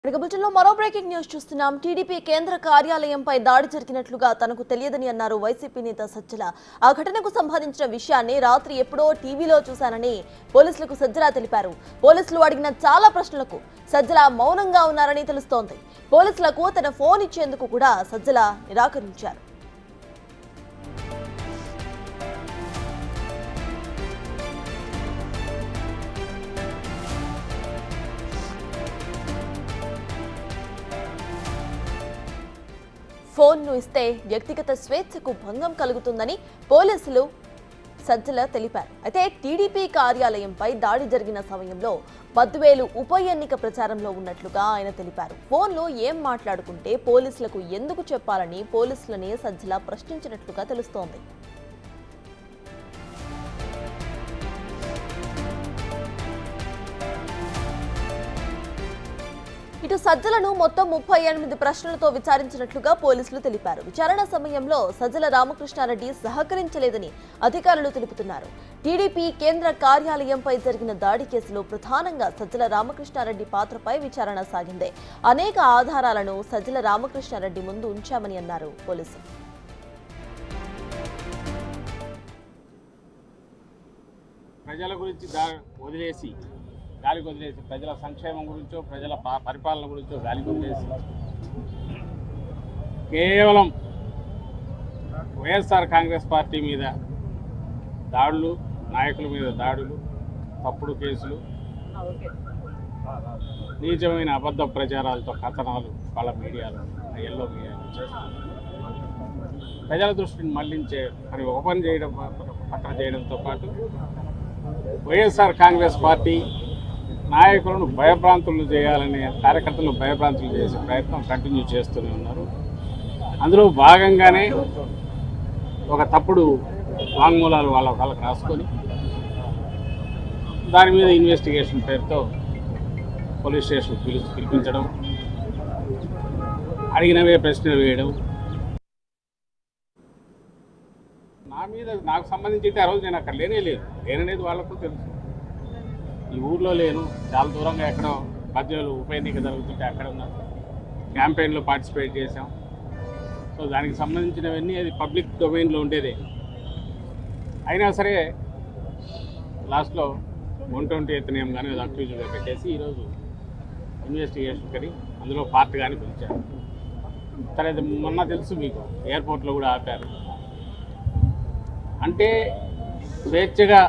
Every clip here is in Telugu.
ఇక బులెటిన్లో మరో బ్రేకింగ్ న్యూస్ చూస్తున్నాం టీడీపీ కేంద్ర కార్యాలయంపై దాడి జరిగినట్లుగా తనకు తెలియదని అన్నారు వైసీపీ నేత సజ్జల ఆ ఘటనకు సంబంధించిన విషయాన్ని రాత్రి ఎప్పుడో టీవీలో చూశానని పోలీసులకు సజ్జల తెలిపారు పోలీసులు అడిగిన చాలా ప్రశ్నలకు సజ్జల మౌనంగా ఉన్నారని తెలుస్తోంది పోలీసులకు తన ఫోన్ ఇచ్చేందుకు కూడా సజ్జల నిరాకరించారు ఫోన్ను ఇస్తే వ్యక్తిగత స్వేచ్ఛకు భంగం కలుగుతుందని పోలీసులు సజ్జల తెలిపారు అయితే టీడీపీ కార్యాలయంపై దాడి జరిగిన సమయంలో బద్వేలు ఉప ఎన్నిక ప్రచారంలో ఉన్నట్లుగా ఆయన తెలిపారు ఫోన్లో ఏం మాట్లాడుకుంటే పోలీసులకు ఎందుకు చెప్పాలని పోలీసులని సజ్జల ప్రశ్నించినట్లుగా తెలుస్తోంది ఇటు సజ్జలను మొత్తం ముప్పై ఎనిమిది ప్రశ్నలతో విచారించినట్లుగా పోలీసులు తెలిపారు విచారణ సమయంలో సజ్జల రామకృష్ణారెడ్డి సహకరించలేదని అధికారులు తెలుపుతున్నారు టీడీపీ కేంద్ర కార్యాలయంపై జరిగిన దాడి కేసులో ప్రధానంగా సజ్జల రామకృష్ణారెడ్డి పాత్రపై విచారణ సాగింది అనేక ఆధారాలను సజ్జల రామకృష్ణారెడ్డి ముందు ఉంచామని అన్నారు పోలీసులు ప్రజల గురించి దా వదిలేసి గాలికి వదిలేసి ప్రజల సంక్షేమం గురించో ప్రజల పా- పరిపాలన గురించో గాలికి వదిలేసి కేవలం వైఎస్ఆర్ కాంగ్రెస్ పార్టీ మీద దాడులు నాయకుల మీద దాడులు తప్పుడు కేసులు నీచమైన అబద్ధ ప్రచారాలతో కథనాలు వాళ్ళ మీడియాలో ఎల్లో మీడియాలో చేస్తున్నారు ప్రజల దృష్టిని మళ్లించే మరి ఓపెన్ చేయడం పత్రం చేయడంతో పాటు వైఎస్ఆర్ కాంగ్రెస్ పార్టీ నాయకులను భయభ్రాంతులు చేయాలనే కార్యకర్తలను భయభ్రాంతులు చేసే ప్రయత్నం కంటిన్యూ చేస్తూనే ఉన్నారు అందులో భాగంగానే ఒక తప్పుడు వాంగ్మూలాలు వాళ్ళ వాళ్ళకి రాసుకొని దాని మీద ఇన్వెస్టిగేషన్ పేరుతో పోలీస్ స్టేషన్ పిలిచి పిలిపించడం అడిగినవే ప్రశ్నలు వేయడం నా మీద నాకు సంబంధించి అయితే ఆ రోజు నేను అక్కడ లేనే లేదు లేననేది వాళ్ళకు తెలుసు ఈ ఊర్లో లేను చాలా దూరంగా ఎక్కడో మధ్యలో ఉప ఎన్నిక జరుగుతుంటే అక్కడ ఉన్నాను క్యాంపెయిన్లో పార్టిసిపేట్ చేశాం సో దానికి సంబంధించినవన్నీ అది పబ్లిక్ డొమైన్లో ఉండేదే అయినా సరే లాస్ట్లో వన్ ట్వంటీ ఎయిత్ నేమ్ కానీ అది అక్యూజ్గా పెట్టేసి ఈరోజు ఇన్వెస్టిగేషన్ కని అందులో పార్ట్ కానీ పిలిచారు సరే అది మొన్న తెలుసు మీకు ఎయిర్పోర్ట్లో కూడా ఆపారు అంటే స్వేచ్ఛగా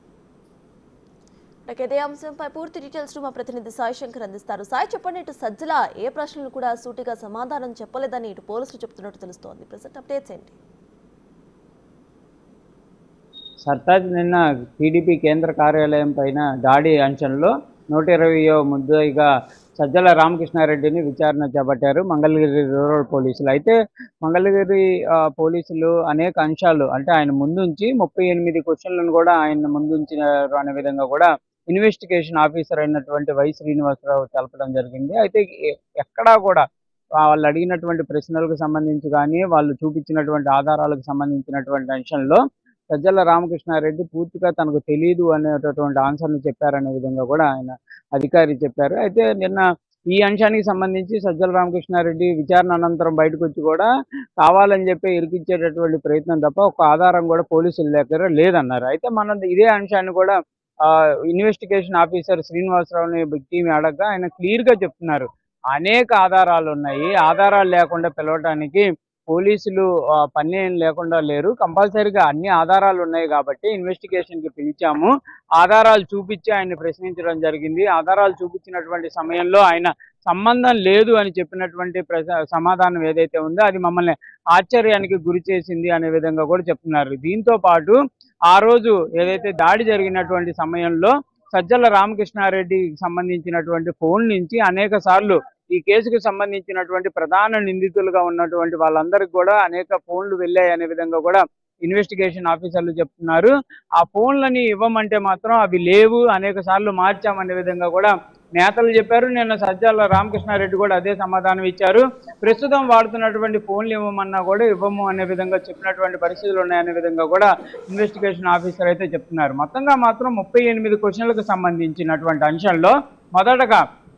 ఇక ఇదే అంశంపై పూర్తి డీటెయిల్స్ మా ప్రతినిధి సాయి శంకర్ అందిస్తారు సాయి చెప్పండి ఇటు సజ్జల ఏ ప్రశ్నలు కూడా సూటిగా సమాధానం చెప్పలేదని ఇటు పోలీసులు చెప్తున్నట్టు తెలుస్తోంది ప్రజెంట్ అప్డేట్స్ ఏంటి సర్తాజ్ నిన్న టీడీపీ కేంద్ర కార్యాలయం పైన దాడి అంచనలో నూట ఇరవయో ముద్దాయిగా సజ్జల రామకృష్ణారెడ్డిని విచారణ చేపట్టారు మంగళగిరి రూరల్ పోలీసులు అయితే మంగళగిరి ఆ, పోలీసులు అనేక అంశాలు అంటే ఆయన ముందుంచి ముప్పై ఎనిమిది క్వశ్చన్లను కూడా ఆయన ముందుంచినారు అనే విధంగా కూడా ఇన్వెస్టిగేషన్ ఆఫీసర్ అయినటువంటి వై శ్రీనివాసరావు తెలపడం జరిగింది అయితే ఎ- ఎక్కడా కూడా వాళ్ళు అడిగినటువంటి ప్రశ్నలకు సంబంధించి కానీ వాళ్ళు చూపించినటువంటి ఆధారాలకు సంబంధించినటువంటి అంశంలో సజ్జల రామకృష్ణారెడ్డి పూర్తిగా తనకు తెలియదు అనేటటువంటి ఆన్సర్ని చెప్పారనే విధంగా కూడా ఆయన అధికారి చెప్పారు అయితే నిన్న ఈ అంశానికి సంబంధించి సజ్జల రామకృష్ణారెడ్డి విచారణ అనంతరం బయటకు వచ్చి కూడా కావాలని చెప్పి ఇరికించేటటువంటి ప్రయత్నం తప్ప ఒక ఆధారం కూడా పోలీసుల దగ్గర లేదన్నారు అయితే మనం ఇదే అంశాన్ని కూడా ఇన్వెస్టిగేషన్ ఆఫీసర్ శ్రీనివాసరావుని టీం అడగగా ఆయన క్లియర్ గా చెప్తున్నారు అనేక ఆధారాలు ఉన్నాయి ఆధారాలు లేకుండా పిలవడానికి పోలీసులు ఆ, పని ఏం లేకుండా లేరు కంపల్సరీగా అన్ని ఆధారాలు ఉన్నాయి కాబట్టి ఇన్వెస్టిగేషన్ కి పిలిచాము ఆధారాలు చూపించి ఆయన ప్రశ్నించడం జరిగింది ఆధారాలు చూపించినటువంటి సమయంలో ఆయన సంబంధం లేదు అని చెప్పినటువంటి ప్రస- సమాధానం ఏదైతే ఉందో అది మమ్మల్ని ఆశ్చర్యానికి గురి చేసింది అనే విధంగా కూడా చెప్తున్నారు దీంతో పాటు ఆ రోజు ఏదైతే దాడి జరిగినటువంటి సమయంలో సజ్జల రామకృష్ణారెడ్డికి సంబంధించినటువంటి ఫోన్ నుంచి అనేక సార్లు ఈ కేసుకు సంబంధించినటువంటి ప్రధాన నిందితులుగా ఉన్నటువంటి వాళ్ళందరికీ కూడా అనేక ఫోన్లు వెళ్ళాయి అనే విధంగా కూడా ఇన్వెస్టిగేషన్ ఆఫీసర్లు చెప్తున్నారు ఆ ఫోన్లని ఇవ్వమంటే మాత్రం అవి లేవు అనేక సార్లు మార్చామనే విధంగా కూడా నేతలు చెప్పారు నిన్న సజ్జల రామకృష్ణారెడ్డి కూడా అదే సమాధానం ఇచ్చారు ప్రస్తుతం వాడుతున్నటువంటి ఫోన్లు ఇవ్వమన్నా కూడా ఇవ్వము అనే విధంగా చెప్పినటువంటి పరిస్థితులు ఉన్నాయనే విధంగా కూడా ఇన్వెస్టిగేషన్ ఆఫీసర్ అయితే చెప్తున్నారు మొత్తంగా మాత్రం ముప్పై ఎనిమిది క్వశ్చన్లకు సంబంధించినటువంటి అంశంలో మొదటగా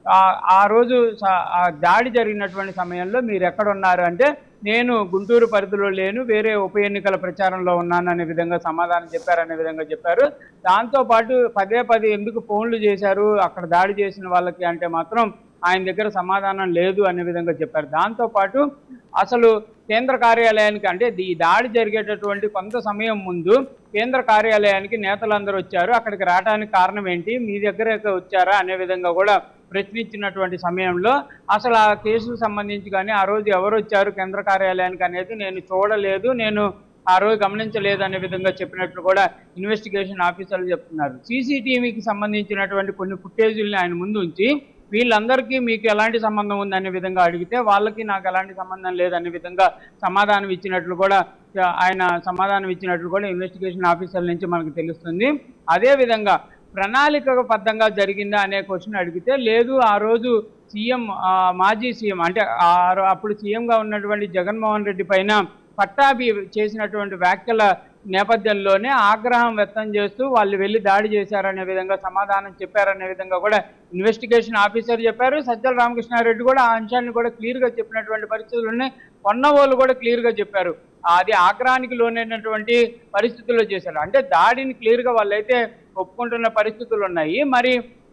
ఆ- ఆ రోజు స- ఆ దాడి జరిగినటువంటి సమయంలో మీరు ఎక్కడ ఉన్నారు అంటే నేను గుంటూరు పరిధిలో లేను వేరే ఉప ఎన్నికల ప్రచారంలో ఉన్నాను అనే విధంగా సమాధానం చెప్పారనే విధంగా చెప్పారు దాంతోపాటు పదే పదే ఎందుకు ఫోన్లు చేశారు అక్కడ దాడి చేసిన వాళ్ళకి అంటే మాత్రం ఆయన దగ్గర సమాధానం లేదు అనే విధంగా చెప్పారు దాంతోపాటు అసలు కేంద్ర కార్యాలయానికి అంటే ఈ దాడి జరిగేటటువంటి కొంత సమయం ముందు కేంద్ర కార్యాలయానికి నేతలందరూ వచ్చారు అక్కడికి రావడానికి కారణం ఏంటి మీ దగ్గరకు వచ్చారా అనే విధంగా కూడా ప్రశ్నించినటువంటి సమయంలో అసలు ఆ కేసుకు సంబంధించి కానీ ఆ రోజు ఎవరు వచ్చారు కేంద్ర కార్యాలయానికి అనేది నేను చూడలేదు నేను ఆ రోజు గమనించలేదు అనే విధంగా చెప్పినట్లు కూడా ఇన్వెస్టిగేషన్ ఆఫీసర్లు చెప్తున్నారు సీసీటీవీకి సంబంధించినటువంటి కొన్ని ఫుటేజీల్ని ఆయన ముందు ఉంచి వీళ్ళందరికీ మీకు ఎలాంటి సంబంధం ఉందనే విధంగా అడిగితే వాళ్ళకి నాకు ఎలాంటి సంబంధం లేదనే విధంగా సమాధానం ఇచ్చినట్లు కూడా ఆ, ఆయన సమాధానం ఇచ్చినట్లు కూడా ఇన్వెస్టిగేషన్ ఆఫీసర్ల నుంచి మనకు తెలుస్తుంది అదేవిధంగా ప్రణాళికబద్ధంగా జరిగిందా అనే క్వశ్చన్ అడిగితే లేదు ఆ రోజు సీఎం ఆ, మాజీ సీఎం అంటే ఆ రో- అప్పుడు సీఎంగా ఉన్నటువంటి జగన్మోహన్ రెడ్డి పైన పట్టాభి చేసినటువంటి వ్యాఖ్యల నేపథ్యంలోనే ఆగ్రహం వ్యక్తం చేస్తూ వాళ్ళు వెళ్ళి దాడి చేశారనే విధంగా సమాధానం చెప్పారనే విధంగా కూడా ఇన్వెస్టిగేషన్ ఆఫీసర్ చెప్పారు సజ్జల రామకృష్ణారెడ్డి కూడా ఆ అంశాన్ని కూడా క్లియర్గా చెప్పినటువంటి పరిస్థితులు ఉన్నాయి కొన్నవాళ్ళు కూడా క్లియర్గా చెప్పారు అది ఆగ్రహానికి లోనైనటువంటి పరిస్థితుల్లో చేశారు అంటే దాడిని క్లియర్గా వాళ్ళైతే ఒప్పుకుంటున్న పరిస్థితులు ఉన్నాయి మరి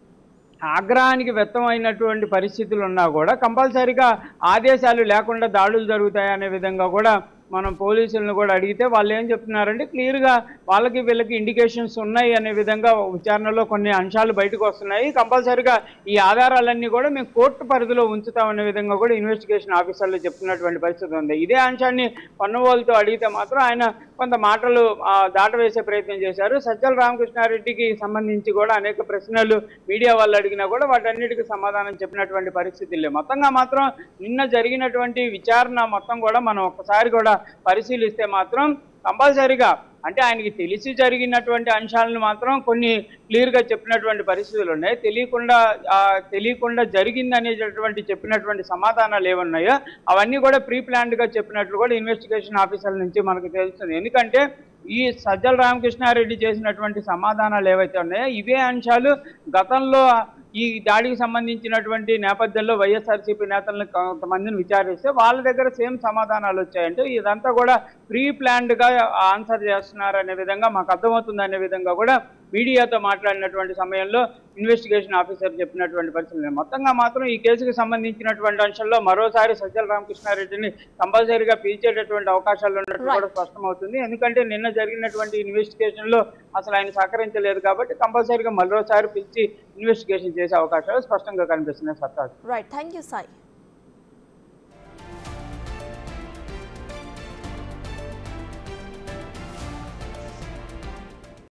ఆగ్రహానికి వ్యక్తమైనటువంటి పరిస్థితులు ఉన్నా కూడా కంపల్సరీగా ఆదేశాలు లేకుండా దాడులు జరుగుతాయనే విధంగా కూడా మనం పోలీసులను కూడా అడిగితే వాళ్ళు ఏం చెప్తున్నారంటే క్లియర్గా వాళ్ళకి వీళ్ళకి ఇండికేషన్స్ ఉన్నాయి అనే విధంగా విచారణలో కొన్ని అంశాలు బయటకు వస్తున్నాయి కంపల్సరీగా ఈ ఆధారాలన్నీ కూడా మేము కోర్టు పరిధిలో ఉంచుతామనే విధంగా కూడా ఇన్వెస్టిగేషన్ ఆఫీసర్లు చెప్తున్నటువంటి పరిస్థితి ఉంది ఇదే అంశాన్ని పన్నువాళ్ళతో అడిగితే మాత్రం ఆయన కొంత మాటలు ఆ, దాటవేసే ప్రయత్నం చేశారు సజ్జల రామకృష్ణారెడ్డికి సంబంధించి కూడా అనేక ప్రశ్నలు మీడియా వాళ్ళు అడిగినా కూడా వాటన్నిటికీ సమాధానం చెప్పినటువంటి పరిస్థితి లేదు మొత్తంగా మాత్రం నిన్న జరిగినటువంటి విచారణ మొత్తం కూడా మనం ఒక్కసారి కూడా పరిశీలిస్తే మాత్రం కంపల్సరీగా అంటే ఆయనకి తెలిసి జరిగినటువంటి అంశాలను మాత్రం కొన్ని క్లియర్గా చెప్పినటువంటి పరిస్థితులు ఉన్నాయి తెలియకుండా ఆ, తెలియకుండా జరిగింది అనేటటువంటి చెప్పినటువంటి సమాధానాలు ఏమున్నాయో అవన్నీ కూడా ప్రీ ప్లాన్డ్గా చెప్పినట్లు కూడా ఇన్వెస్టిగేషన్ ఆఫీసర్ల నుంచి మనకు తెలుస్తుంది ఎందుకంటే ఈ సజ్జల రామకృష్ణారెడ్డి చేసినటువంటి సమాధానాలు ఏవైతే ఉన్నాయో ఇవే అంశాలు గతంలో ఈ దాడికి సంబంధించినటువంటి నేపథ్యంలో వైఎస్ఆర్సీపీ నేతలను కొంతమందిని విచారిస్తే వాళ్ళ దగ్గర సేమ్ సమాధానాలు వచ్చాయంటే ఇదంతా కూడా ప్రీ ప్లాన్డ్గా ఆన్సర్ చేస్తున్నారు అనే విధంగా మాకు అర్థమవుతుంది అనే విధంగా కూడా మీడియాతో మాట్లాడినటువంటి సమయంలో ఇన్వెస్టిగేషన్ ఆఫీసర్ చెప్పినటువంటి పరిస్థితులు మొత్తంగా మాత్రం ఈ కేసుకు సంబంధించినటువంటి అంశంలో మరోసారి సజ్జల రామకృష్ణారెడ్డిని కంపల్సరీగా పిలిచేటటువంటి అవకాశాలు ఉన్నట్టు కూడా స్పష్టమవుతుంది ఎందుకంటే నిన్న జరిగినటువంటి ఇన్వెస్టిగేషన్ లో అసలు ఆయన సహకరించలేదు కాబట్టి కంపల్సరీగా మరోసారి పిలిచి ఇన్వెస్టిగేషన్ చేసే అవకాశాలు స్పష్టంగా కనిపిస్తున్నాయి సత్తా రైట్ థ్యాంక్ యూ సాయి